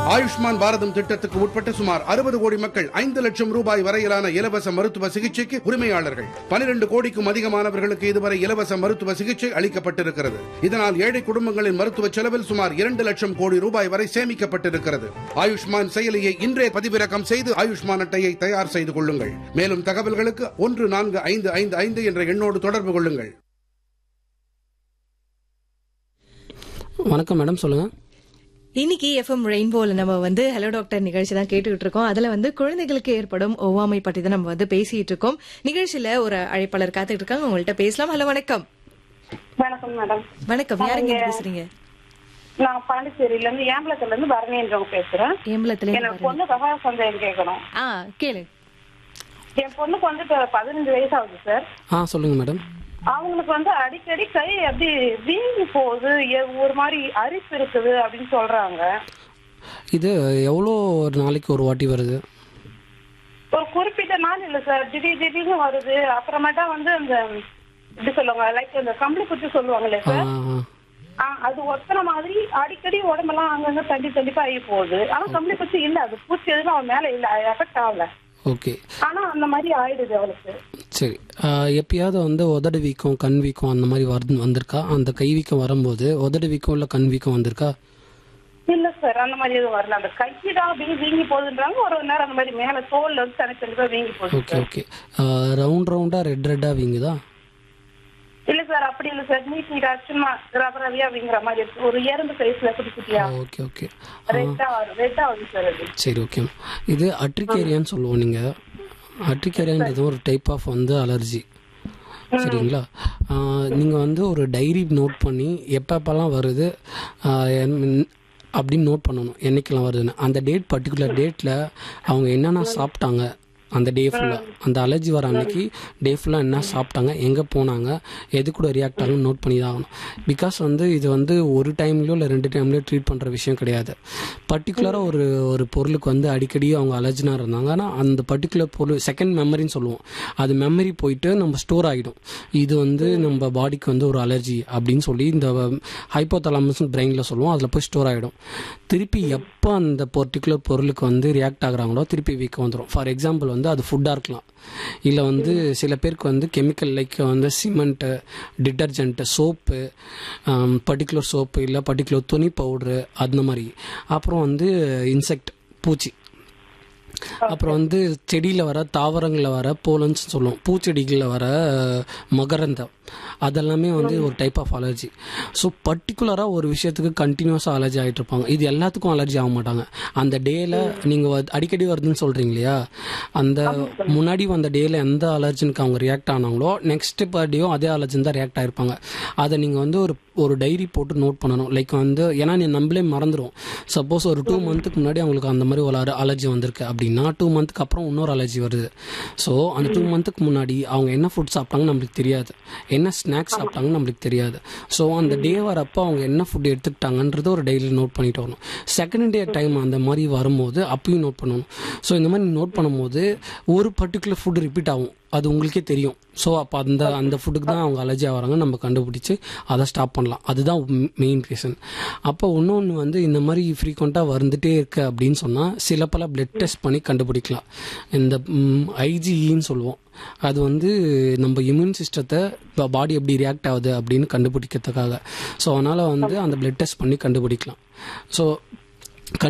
ஆயுஷ்மான் பாரதம் திட்டத்துக்கு உட்பட்ட சுமார் அறுபது கோடி மக்கள் ஐந்து லட்சம் ரூபாய் வரையிலான இலவச மருத்துவ சிகிச்சைக்கு உரிமையாளர்கள் பனிரெண்டு கோடிக்கும் அதிகமானவர்களுக்கு இதுவரை இலவச மருத்துவ சிகிச்சை அளிக்கப்பட்டிருக்கிறது இதனால் ஏழை குடும்பங்களின் மருத்துவ செலவில் சுமார் இரண்டு லட்சம் கோடி ரூபாய் வரை சேமிக்கப்பட்டிருக்கிறது ஆயுஷ்மான் செயலியை இன்றே பதிவிறக்கம் செய்து ஆயுஷ்மான் அட்டையை தயார் செய்து கொள்ளுங்கள் மேலும் தகவல்களுக்கு ஒன்று நான்கு ஐந்து ஐந்து ஐந்து என்ற எண்ணோடு தொடர்பு கொள்ளுங்கள் வணக்கம் மேடம் சொல்லுங்க இன்னைக்கு எஃப்எம் ரெயின்போல நம்ம வந்து ஹலோ டாக்டர் நிகழ்ச்சி தான் கேட்டுக்கிட்டு இருக்கோம் அதுல வந்து குழந்தைகளுக்கு ஏற்படும் ஒவ்வாமை பற்றி தான் நம்ம வந்து பேசிட்டு இருக்கோம் நிகழ்ச்சியில ஒரு அழைப்பாளர் காத்துட்டு இருக்காங்க உங்கள்ட்ட பேசலாம் ஹலோ வணக்கம் வணக்கம் மேடம் வணக்கம் யாருங்க இருந்து பேசுறீங்க நான் பாண்டிச்சேரியில இருந்து ஏம்பலத்துல இருந்து பரணின்றவங்க பேசுறேன் ஏம்பலத்துல இருந்து எனக்கு பொண்ணு கவா சந்தேகம் கேட்கணும் ஆ கேளு என் பொண்ணுக்கு வந்து இப்ப பதினஞ்சு வயசு ஆகுது சார் ஆ சொல்லுங்க மேடம் அவங்களுக்கு வந்து அடிக்கடி கை அப்படி வீங்கி போகுது எ- ஒரு மாதிரி அரிப்பு இருக்குது அப்படின்னு சொல்றாங்க இது எவ்வளோ ஒரு நாளைக்கு ஒரு வாட்டி வருது ஒரு குறிப்பிட்ட நாள் இல்ல சார் திடீர் திடீர்னு வருது அப்புறமேட்டா வந்து அந்த எப்படி சொல்லுவாங்க லைக் அந்த கம்பளி குச்சி சொல்லுவாங்களே ஆ சார் ஆ. ஆ, அது ஒத்தன மாதிரி அடிக்கடி உடம்பெல்லாம் அங்கங்க தண்டி தண்டிப்பா ஆகி போகுது ஆனா கம்பளி குச்சி இல்ல அது பூச்சி எதுவும் அவன் மேல இல்ல எஃபெக்ட் ஆகல ஓகே ஆனா அந்த மாதிரி ஆயிடுது அவளுக்கு சரி ஆ, எப்பயாவது வந்து உதடு வீக்கம் கண் வீக்கம் அந்த மாதிரி வருது வந்திருக்கா அந்த கை வீக்கம் வரும்போது உதடு வீக்கம் இல்லை கண் வீக்கம் வந்திருக்கா இல்ல சார் அந்த மாதிரி எதுவும் வரல அந்த கைக்கு தான் அப்படியே வீங்கி போகுதுன்றாங்க ஒரு ஒரு நேரம் அந்த மாதிரி மேல தோல்ல வந்து தனி தனிப்பா வீங்கி போகுது ஓகே ஓகே ரவுண்ட் ரவுண்டாக ரெட் ரெட்டாக வீங்குதா இல்ல சார் அப்படி இல்ல சார் நீட் நீட்டா சும்மா ரவ ரவியா வீங்குற மாதிரி இருக்கு ஒரு எறும்பு சைஸ்ல குட்டி குட்டியா ஓகே ஓகே ரெட்டா வரும் ரெட்டா வருது சார் அது சரி ஓகே இது அட்ரிகேரியான்னு சொல்லுவோம் நீங்கள் அட்ரிகேரியான்றது ஒரு டைப் ஆஃப் வந்து அலர்ஜி சரிங்களா நீங்கள் வந்து ஒரு டைரி நோட் பண்ணி எப்பப்பெல்லாம் வருது ஆஹ் என்- அப்படின்னு நோட் பண்ணணும் என்னைக்கெல்லாம் வருதுன்னு அந்த டேட் பர்டிகுலர் டேட்டில் அவங்க என்னென்ன சாப்பிட்டாங்க அந்த டே ஃபுல்லாக அந்த அலர்ஜி வர அன்னைக்கு டே ஃபுல்லாக என்ன சாப்பிட்டாங்க எங்கே போனாங்க எது கூட ரியாக்ட் ஆகணும் நோட் பண்ணி தான் ஆகணும் பிகாஸ் வந்து இது வந்து ஒரு டைம்லையோ இல்லை ரெண்டு டைம்லையோ ட்ரீட் பண்ணுற விஷயம் கிடையாது பர்டிகுலராக ஒரு ஒரு பொருளுக்கு வந்து அடிக்கடி அவங்க அலர்ஜினாக இருந்தாங்க ஆனால் அந்த பர்டிகுலர் பொருள் செகண்ட் மெமரின்னு சொல்லுவோம் அது மெமரி போயிட்டு நம்ம ஸ்டோர் ஆகிடும் இது வந்து நம்ம பாடிக்கு வந்து ஒரு அலர்ஜி அப்படின்னு சொல்லி இந்த ஹைப்போதலாமஸ் பிரெயினில் சொல்லுவோம் அதில் போய் ஸ்டோர் ஆகிடும் திருப்பி எப்போ அந்த பர்டிகுலர் பொருளுக்கு வந்து ரியாக்ட் ஆகுறாங்களோ திருப்பி வீக்கம் வந்துடும் ஃபார் எக்ஸாம்பிள் வந்து அது ஃபுட்டாக இருக்கலாம் இல்லை வந்து சில பேருக்கு வந்து கெமிக்கல் லைக் வந்து cement detergent soap particular soap இல்லை பர்டிகுலர் துணி பவுட்ரு அந்த மாதிரி அப்புறம் வந்து இன்செக்ட் பூச்சி அப்புறம் வந்து செடியில் வர தாவரங்களில் வர போலன்ஸ் சொல்லுவோம் பூச்செடிகளில் வர அஹ், மகரந்தம் அதெல்லாமே வந்து ஒரு டைப் ஆஃப் அலர்ஜி ஸோ பர்டிகுலராக ஒரு விஷயத்துக்கு கண்டினியூஸாக அலர்ஜி ஆகிட்டு இருப்பாங்க இது எல்லாத்துக்கும் அலர்ஜி ஆக மாட்டாங்க அந்த டேல நீங்கள் அடிக்கடி வருதுன்னு சொல்கிறீங்க இல்லையா அந்த முன்னாடி வந்த டேல எந்த அலர்ஜினுக்கு அவங்க ரியாக்ட் ஆனாங்களோ நெக்ஸ்ட் பர்டேயும் அதே அலர்ஜின் தான் ரியாக்ட் ஆயிருப்பாங்க அதை நீங்கள் வந்து ஒரு ஒரு டைரி போட்டு நோட் பண்ணணும் லைக் வந்து ஏன்னா நீ நம்மளே மறந்துடும் சப்போஸ் ஒரு டூ மந்த்துக்கு முன்னாடி அவங்களுக்கு அந்த மாதிரி ஒரு அலர்ஜி வந்திருக்கு அப்படின்னா டூ மந்த்துக்கு அப்புறம் இன்னொரு அலர்ஜி வருது ஸோ அந்த டூ மந்த்துக்கு முன்னாடி அவங்க என்ன ஃபுட் சாப்பிட்டாங்கன்னு நம்மளுக்கு தெரியாது என்ன ஸ்நாக்ஸ் சாப்பிட்டாங்கன்னு நம்மளுக்கு தெரியாது ஸோ அந்த டே வரப்போ அவங்க என்ன ஃபுட் எடுத்துக்கிட்டாங்கன்றது ஒரு டெய்லி நோட் பண்ணிட்டு வரணும் செகண்ட் டே டைம் அந்த மாதிரி வரும்போது அப்பயும் நோட் பண்ணணும் ஸோ இந்த மாதிரி நோட் பண்ணும்போது ஒரு பர்டிகுலர் ஃபுட் ரிப்பீட் ஆகும் அது உங்களுக்கே தெரியும் ஸோ அப்போ அந்த அந்த ஃபுட்டுக்கு தான் அவங்க அலர்ஜி ஆகிறாங்க நம்ம கண்டுபிடிச்சி அதை ஸ்டாப் பண்ணலாம் அதுதான் மெயின் ரீசன் அப்போ இன்னொன்று வந்து இந்த மாதிரி ஃப்ரீக்வெண்ட்டாக வந்துட்டே இருக்கு அப்படின்னு சொன்னால் சில பல பிளட் டெஸ்ட் பண்ணி கண்டுபிடிக்கலாம் இந்த ஐஜிஇன்னு சொல்லுவோம் அது வந்து நம்ம இம்யூன் சிஸ்டத்தை பாடி எப்படி ரியாக்ட் ஆகுது அப்படின்னு கண்டுபிடிக்கிறதுக்காக ஸோ அதனால் வந்து அந்த பிளட் டெஸ்ட் பண்ணி கண்டுபிடிக்கலாம் ஸோ